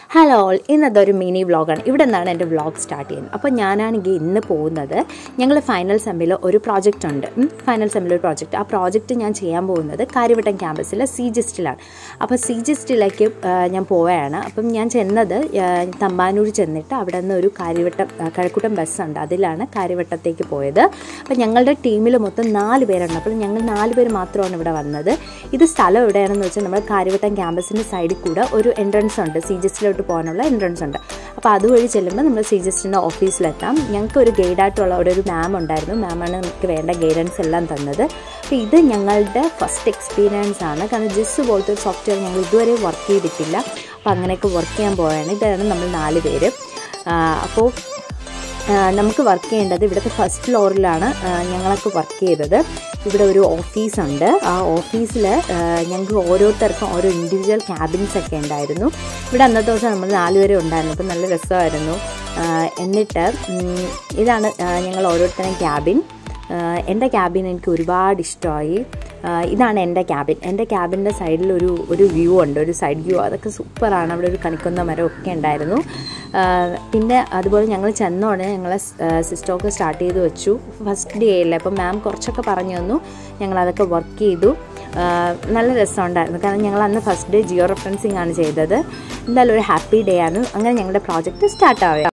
hello all ഇന്നതൊരു mini വ്ളോഗാണ് ഇവിടെ നിന്നാണ് എൻ്റെ വ്ളോഗ് സ്റ്റാർട്ട് ചെയ്യുന്നത് അപ്പോൾ ഞാനാണെങ്കിൽ ഇന്ന് പോകുന്നത് ഞങ്ങൾ ഫൈനൽ സെമ്മിൽ ഒരു പ്രോജക്റ്റ് ഉണ്ട് ഉം, ഫൈനൽ സെമ്മിൽ ഒരു പ്രോജക്റ്റ് ആ പ്രോജക്റ്റ് ഞാൻ ചെയ്യാൻ പോകുന്നത് കാര്യവട്ടം ക്യാമ്പസിലെ സി ജിസ്റ്റിലാണ് അപ്പോൾ സി ജിസ്റ്റിലേക്ക് ഞാൻ പോവുകയാണ് അപ്പം ഞാൻ ചെന്നത് ആ, തമ്പാനൂർ ചെന്നിട്ട് അവിടെ നിന്ന് ഒരു കാര്യവട്ടം ആ, കഴക്കൂട്ടം ബസ്സുണ്ട് അതിലാണ് കാര്യവട്ടത്തേക്ക് പോയത് അപ്പോൾ ഞങ്ങളുടെ ടീമിൽ മൊത്തം നാല് പേരുണ്ട് അപ്പോൾ ഞങ്ങൾ നാല് പേര് മാത്രമാണ് ഇവിടെ വന്നത് ഇത് സ്ഥലം എവിടെയാണെന്ന് വെച്ചാൽ നമ്മുടെ കാര്യവട്ടം ക്യാമ്പസിൻ്റെ സൈഡിൽ കൂടെ ഒരു എൻട്രൻസ് ഉണ്ട് സി ജിസ്റ്റിലോട്ട് പോകാനുള്ള എൻട്രൻസ് ഉണ്ട് അപ്പോൾ അതുവഴി ചെല്ലുമ്പോൾ നമ്മൾ സി ജിസ്റ്റിൻ്റെ ഓഫീസിലെത്താം ഞങ്ങൾക്ക് ഒരു ഗൈഡായിട്ടുള്ള അവിടെ ഒരു മാം ഉണ്ടായിരുന്നു മാമാണ് നമുക്ക് വേണ്ട ഗൈഡൻസ് എല്ലാം തന്നത് അപ്പോൾ ഇത് ഞങ്ങളുടെ ഫസ്റ്റ് എക്സ്പീരിയൻസ് ആണ് കാരണം ജിസ് പോലത്തെ ഒരു സോഫ്റ്റ്വെയർ ഞങ്ങൾ ഇതുവരെ വർക്ക് ചെയ്തിട്ടില്ല അപ്പോൾ അങ്ങനെയൊക്കെ വർക്ക് ചെയ്യാൻ പോവുകയാണ് ഇതാണ് നമ്മൾ നാല് പേര് ആ, അപ്പോൾ ആ, നമുക്ക് വർക്ക് ചെയ്യേണ്ടത് ഇവിടുത്തെ ഫസ്റ്റ് ഫ്ലോറിലാണ് ആ, ഞങ്ങളൊക്കെ വർക്ക് ചെയ്തത് ഇവിടെ ഒരു ഓഫീസുണ്ട് ആ ഓഫീസിൽ ഞങ്ങൾക്ക് ഓരോരുത്തർക്കും ഓരോ ഇൻഡിവിജ്വൽ ക്യാബിൻസ് ഒക്കെ ഉണ്ടായിരുന്നു ഇവിടെ അന്നത്തെ ദിവസം നമ്മൾ നാലുപേരെ ഉണ്ടായിരുന്നു അപ്പം നല്ല രസമായിരുന്നു ആ, എന്നിട്ട് ഉം, ഇതാണ് ആ, ഞങ്ങൾ ഓരോരുത്തരും ക്യാബിൻ ആഹ് എൻ്റെ ക്യാബിൻ എനിക്ക് ഒരുപാട് ഇഷ്ടമായി ആഹ് ഇതാണ് എൻ്റെ ക്യാബിൻ എൻ്റെ ക്യാബിൻ്റെ സൈഡിൽ ഒരു ഒരു വ്യൂ ഉണ്ട് ഒരു സൈഡ് വ്യൂ അതൊക്കെ സൂപ്പറാണ് അവിടെ ഒരു കണിക്കൊന്ന മരം ഒക്കെ ഉണ്ടായിരുന്നു ആഹ് പിന്നെ അതുപോലെ ഞങ്ങൾ ചെന്ന ഉടനെ ഞങ്ങളെ സിസ്റ്റമൊക്കെ സ്റ്റാർട്ട് ചെയ്ത് വെച്ചു ഫസ്റ്റ് ഡേ അല്ലേ അപ്പം മാം കുറച്ചൊക്കെ പറഞ്ഞു തന്നു ഞങ്ങളതൊക്കെ വർക്ക് ചെയ്തു ആഹ് നല്ല രസമുണ്ടായിരുന്നു കാരണം ഞങ്ങൾ അന്ന് ഫസ്റ്റ് ഡേ ജിയോ റെഫറൻസിങ് ആണ് ചെയ്തത് എന്തായാലും ഒരു ഹാപ്പി ഡേ ആണ് അങ്ങനെ ഞങ്ങളുടെ പ്രോജക്റ്റ് സ്റ്റാർട്ട് ആവുക